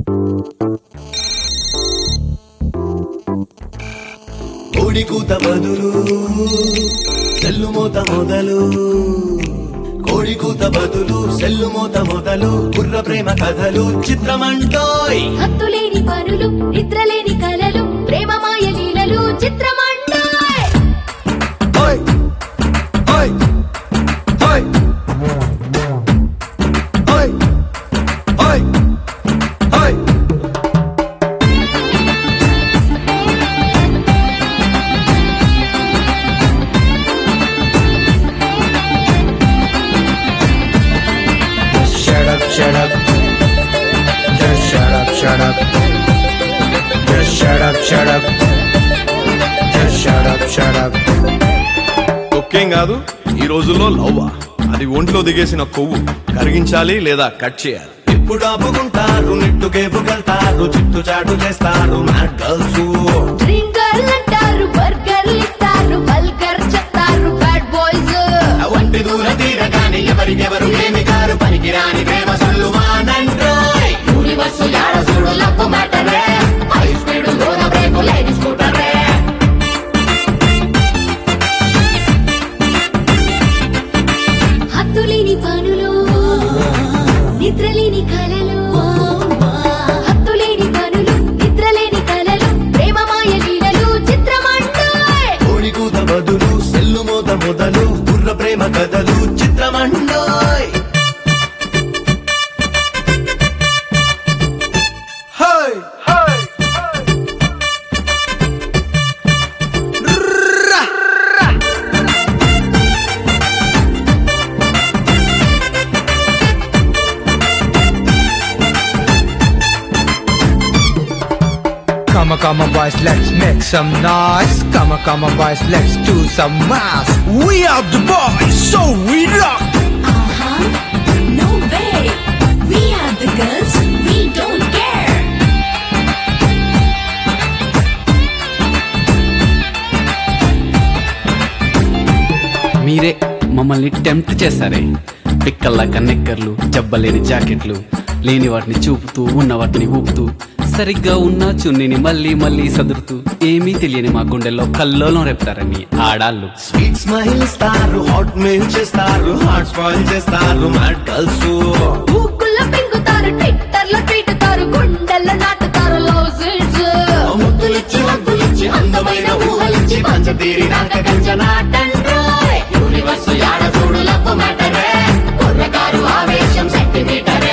కోడి కూత బదులు సెల్లు మూత మొదలు కోడి కూత బదులు సెల్లు మూత మొదలు కుర్ర ప్రేమ కథలు చిత్రమంటోయ్ హత్తులేని పనులు నిద్రలేని కలలు ప్రేమ మాయ లీలలు చిత్రమంటాయ్ ఓయ్ ఓయ్ ఓయ్ ఓయ్ ఓయ్ ఓయ్ Shut up, shut up. Just shut up, shut up. Just shut up, shut up. Just shut up, shut up. ఒక్కేం కాదు ఈ రోజుల్లో లవ్వా అది ఒంట్లో దిగేసిన కొవ్వు కరిగించాలి లేదా కట్ చేయాలి ఇప్పుడు ఆపుకుంటారు నిట్టుకేపుకెళ్తారు చిట్టు చాటు చేస్తారు మ్యాడ్ గర్ల్స్ డ్రీమ్ గర్ల్ అంటారు బర్గర్లు ఇస్తారు బల్గర్ చెప్తారు బ్యాడ్ బాయ్స్ వంటి దూర తీరగాని ఎవరికెవరు ఏమి కారు పనికిరాని ప్రేమ సొల్లు మానండ్రోయ్ యూనివర్స్ యాడ చూడు లవ్ మ్యాటరే హై స్పీడ్ లోన బ్రేక్ లేని స్కూటరే హత్తులేని పనులు నిద్రలేని కలలు హత్తులేని పనులు నిద్రలేని కలలు ప్రేమ మాయ లీలలు చిత్రమంటాయ్ కోడి కూత బదులు సెల్లు మోత మొదలు గుర్ర ప్రేమ కథలు చిత్రమండోయ్ హై Come on, come on, boys, let's make some noise. Come on, come on, boys, let's do some math. We are the boys, so we rock. Uh-huh. No way. We are the girls. We don't care. మీరే మమ్మల్ని tempt చేశారే పిక్కల్లా కన్నెక్కర్లు జబ్బలేని జాకెట్లు లేని వాటిని చూపుతూ ఉన్న వాటిని ఊపుతూ సరిగ్గా ఉన్న చున్నీని మళ్ళీ మళ్ళీ సదురుతూ ఏమీ తెలియని మా గుండెల్లో కల్లోలం రేపుతారని ఆడాళ్ళు స్వీట్ స్మైల్ ఇస్తారు హాట్ మెయిల్ చేస్తారు హాట్ స్పాయిల్ చేస్తారు మ్యాడ్ గర్ల్స్ గూగుల్లో పెంగుతారు ట్విట్టర్ లో ట్వీటుతారు గుండెల్లో నాటుతారు లవ్ సీడ్స్ ముద్దులిచ్చి ముద్దులిచ్చి అందమైన ఊహలిచ్చి పంచతీరి నాక కంచనాటండ్రోయ్ యూనివర్స్ యాడ చూడు లవ్ మ్యాటరే కుర్రకారు ఆవేశం సెంటిమీటరే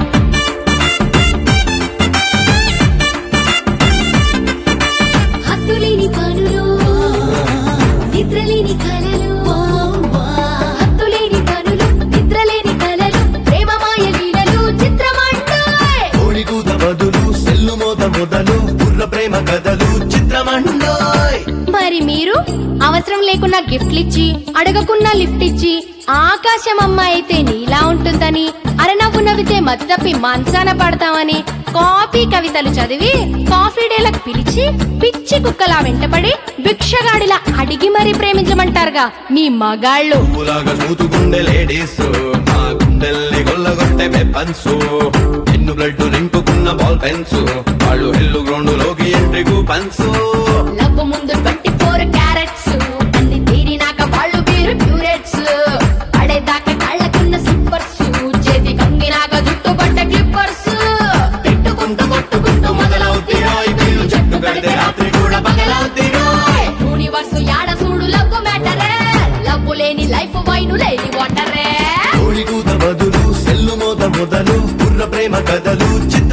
హత్తులేని పనులు నిద్రలేని కలలు హత్తులేని పనులు నిద్రలేని కలలు ప్రేమ మాయ లీలలు చిత్రమంటాయ్ కోడి కూత బదులు సెల్లు మోత మొదలు గుర్ర ప్రేమ కథలు చిత్రమండోయ్ మరి మీరు అవసరం లేకున్నా గిఫ్ట్లు ఇచ్చి అడగకున్నా లిఫ్ట్ ఇచ్చి ఆకాశం అమ్మాయి అయితే నీలా ఉంటుందని అరనవ్వు నవ్వితే మతి తప్పి మంచాన పడతామని కాఫీ కవితలు చదివి కాఫీ డేలకు పిలిచి పిచ్చి కుక్కలా వెంటపడి భిక్షగాడిలా అడిగి మరీ ప్రేమించమంటారుగా మీ మగాళ్ళు పువ్వులాగా చూతుకుండే లేడీస్ మా గుండెల్ని గొల్లగొట్టే వెపన్స్ ఎన్ను బ్లడ్ నింపుకున్న బాల్ పెన్స్ వాళ్ళు హెల్లు గ్రౌండ్ లోకి ఎంట్రీ కూపన్స్ లవ్ ముందు ట్వంటీ ఫోర్ క్యారెట్స్ అన్ని తీరినాక వాళ్ళు వీరు ప్యూరెట్స్ పడేదాకా కళ్ళకున్న స్లిప్పర్స్ చేతి కంగినాక జుట్టు పట్ట క్లిప్పర్స్ తిట్టుకుంటూ కొట్టుకుంటూ మొదలవుతీరోయ్ వీళ్ళు చెట్టు కడితే రాత్రి కూడా పగలవుతీరోయ్ యూనివర్స్ యాడ చూడు లవ్ మ్యాటరే లవ్ లేని లైఫ్ వైను లేని వాటరే కోడి కూత బదులు సెల్లు మోత మొదలు గుర్ర ప్రేమ కథలు చిత్ర